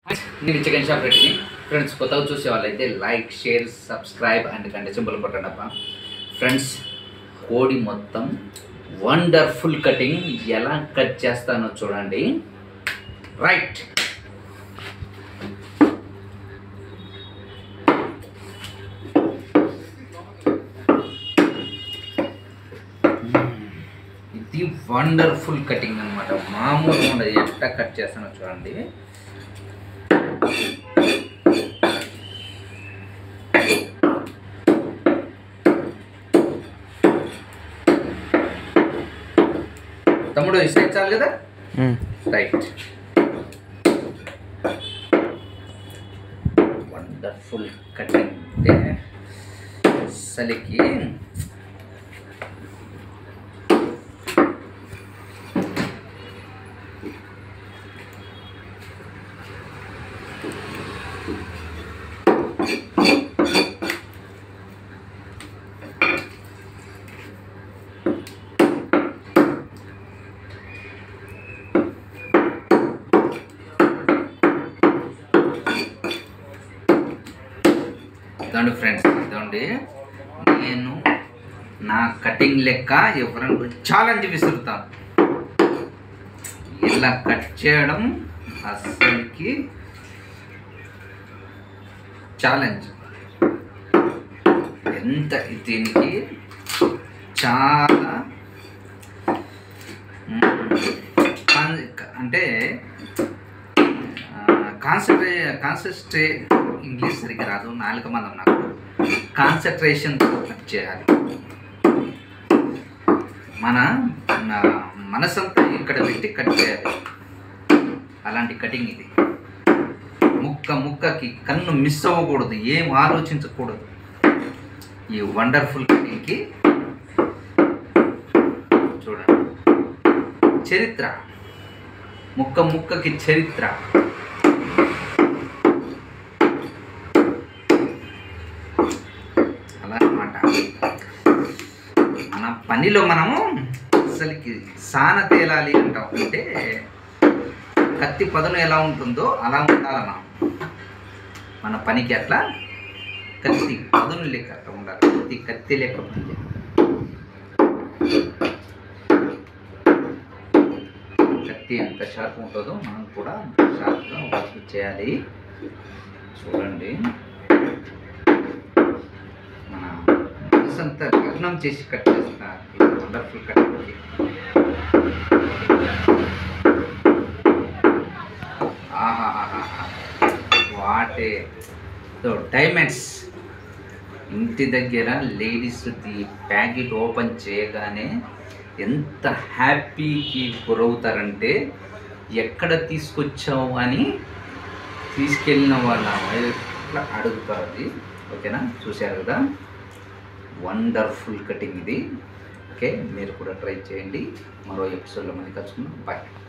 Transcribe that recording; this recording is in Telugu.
నేను చికెన్ షాప్ రెడ్డిని ఫ్రెండ్స్ కొత్తగా చూసే వాళ్ళైతే లైక్ షేర్ సబ్స్క్రైబ్ అండ్ గంట సింబల్ కొట్టండి అప్ప ఫ్రెండ్స్ కోడి మొత్తం వండర్ఫుల్ కటింగ్ ఎలా కట్ చేస్తానో చూడండి రైట్ ఇది వండర్ఫుల్ కటింగ్ అనమాట మామూలుగా ఉండదు ఎట్లా కట్ చేస్తానో చూడండి తమ్ముడు ఇస్తే చాలు కదా రైట్ వండర్ఫుల్ కటింగ్ అంటే అసలుకి ఇదండి ఫ్రెండ్స్ ఇదండి నేను నా కటింగ్ లెక్క ఎవరైనా ఛాలెంజ్ విసురుతాను ఇలా కట్ చేయడం అసలుకి ఛాలెంజ్ ఎంత దీనికి చాలా మ్, కాన్- అంటే కాన్సన్ట్రే కాన్సన్ట్రే ఇంగ్లీష్ సరిగ్గా రాదు నాలుక మందం నాకు కాన్సన్ట్రేషన్ కట్ చేయాలి మన నా మనసంతా ఇక్కడ పెట్టి కట్ చేయాలి అలాంటి కటింగ్ ఇది ముక్క ముక్కకి కన్ను మిస్ అవ్వకూడదు ఏం ఆలోచించకూడదు ఈ వండర్ఫుల్ కటింగ్కి చూడండి చరిత్ర ముక్క ముక్కకి చరిత్ర అలా అన్నమాట మన పనిలో మనము అసలుకి సాన తేలాలి అంటాం అంటే కత్తి పదును ఎలా ఉంటుందో అలా ఉండాలి మనం మన పనికి అట్లా కత్తి పదును లెక్క అట్లా ఉండాలి కత్తి కత్తి లెక్క పని చేయాలి. కత్తి ఎంత షార్ప్ ఉంటుందో మనం కూడా అంత షార్ప్గా వర్క్ చేయాలి చూడండి మన మనసంతా లగ్నం చేసి కట్ చేస్తున్నారు ఇది wonderful cut what a so diamonds ఇంటి దగ్గర లేడీస్ ది ప్యాకెట్ ఓపెన్ చేయగానే ఎంత హ్యాపీకి గురవుతారంటే ఎక్కడ తీసుకొచ్చావు అని తీసుకెళ్ళిన వాళ్ళ ఇట్లా అడుగుతారు అది ఓకేనా చూశారు కదా వండర్ఫుల్ కటింగ్ ఇది ఓకే మీరు కూడా ట్రై చేయండి మరో ఎపిసోడ్లో మళ్ళీ కలుసుకుందాం బాయ్